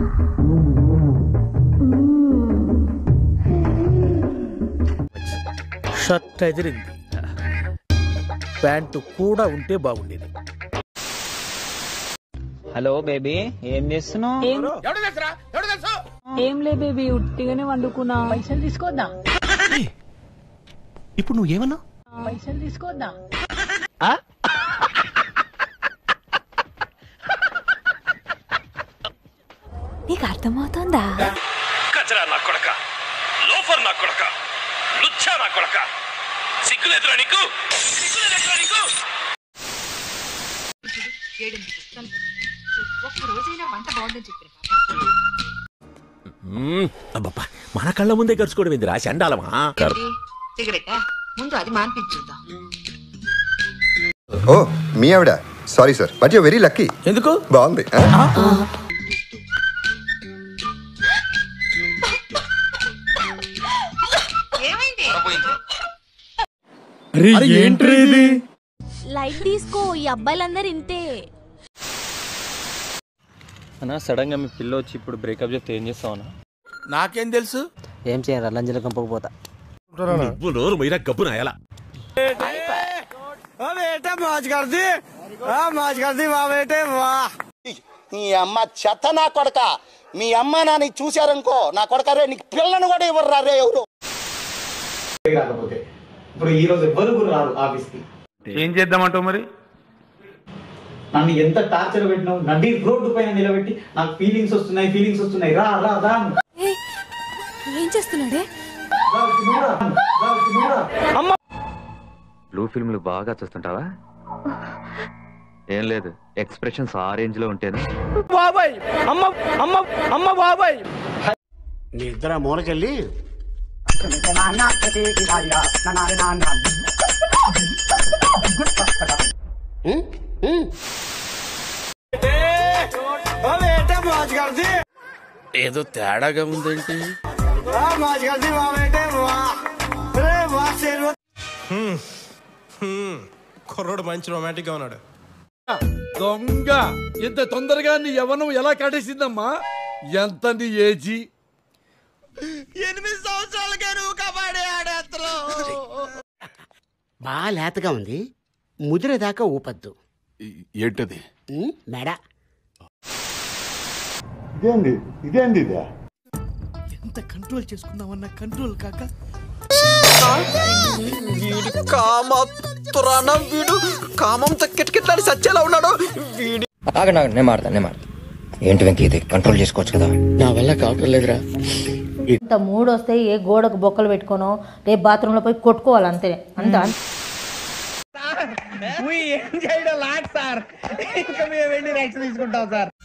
Shirt ఎదిరింది pant కూడా ఉంటే బాగుండేది హలో బేబీ ఏం చేస్తున్నావు ఏం లే బేబీ ఉట్టిగానే వండుకున్నా పైసలు తీసుకోద్దా ఇప్పుడు నువ్వేమన్నా పైసలు తీసుకోద్దా నీకు అర్థమవుతుందా కచరా నా కొడక లోఫర్ నా కొడక లుచ్చా నా కొడక సిగ్గులేదురా నీకు సిగ్గులేదురా నీకు అబ్బబ్బా మన కళ్ళ ముందే గడుచుకోవడం ఏందిరా చండాలమా సిగరెట్ ముందు అది మాన్పించుద్దాం ఓ మీ ఆవిడ sorry sir but you very lucky ఎందుకు బాగుంది ఆ? ఏమైంది లైట్ తీసుకో ఈ అబ్బాయిలందరూ ఇంతే అన్నా సడన్ గా మీ పిల్ల వచ్చి ఇప్పుడు బ్రేకప్ చెప్తే ఏం చేస్తావు అన్న నాకేం తెలుసు ఏం చేయరా లంజల కంపకపోతా నువ్వు నోరు మొయ్యరా గబ్బు నాయాల నీ అమ్మ చెత్త నా కొడక మీ అమ్మ నాని చూశారనుకో నా కొడక రే నీకు పిల్లను కూడా ఇవ్వరు రే ఎవరు రాకపోతే ఇప్పుడు ఈ రోజు ఎవ్వరు కూడా రారు ఆఫీస్ కి ఏం చేద్దామంటావు మరి నన్ను ఎంత టార్చర్ పెట్టినావు నడి రోడ్డు పైన నిలబెట్టి నాకు ఫీలింగ్స్ వస్తున్నాయి ఫీలింగ్స్ వస్తున్నాయి రా రా రా అని. ఏం చేస్తున్నాడే రా, నువ్వురా, రా, నువ్వురా. బ్లూ ఫిల్మ్లు బాగా చూస్తుంటావా ఏం లేదు ఎక్స్ప్రెషన్స్ ఆ రేంజ్ లో ఉంటేనే బాబాయ్ అమ్మ అమ్మ అమ్మ బాబాయ్ నీ ఇద్దరు మూలకెళ్ళి ఏదో తేడాగా ఉందేంటి కుర్రోడు మంచి రొమాంటిక్ గా ఉన్నాడు దొంగ ఇంత తొందరగా నీ యవనం ఎలా కట్టేసిందమ్మా ఎంత నీ ఏజీ ఎనిమిది సంవత్సరాలుగా నువ్వు కబడ్డీ ఆడేస్తున్నావు బాగా లేతగా ఉంది ముదిరేదాకా ఊపద్దు ఏంటది ఉమ్, మెడ ఎంత కంట్రోల్ చేసుకుందామన్న కంట్రోల్ కాక వీడు కామంతో కిటకిట్లాడి సచ్చేలా ఉన్నాడు ఆగండి ఆగండి నేను మాడతాను నేను మాడతాను ఏంటి వెంకీ ఇది కంట్రోల్ చేసుకోవచ్చు కదా నా వల్ల కావటం లేదురా ఇంత మూడు వస్తే ఏ గోడకు బొక్కలు పెట్టుకోనో రేపు బాత్రూమ్ లో పోయి కొట్టుకోవాలి అంతే అంత ఏం చేయడం లాట్ సార్ ఇంకా మేము వెళ్ళి నెక్స్ట్ తీసుకుంటాం సార్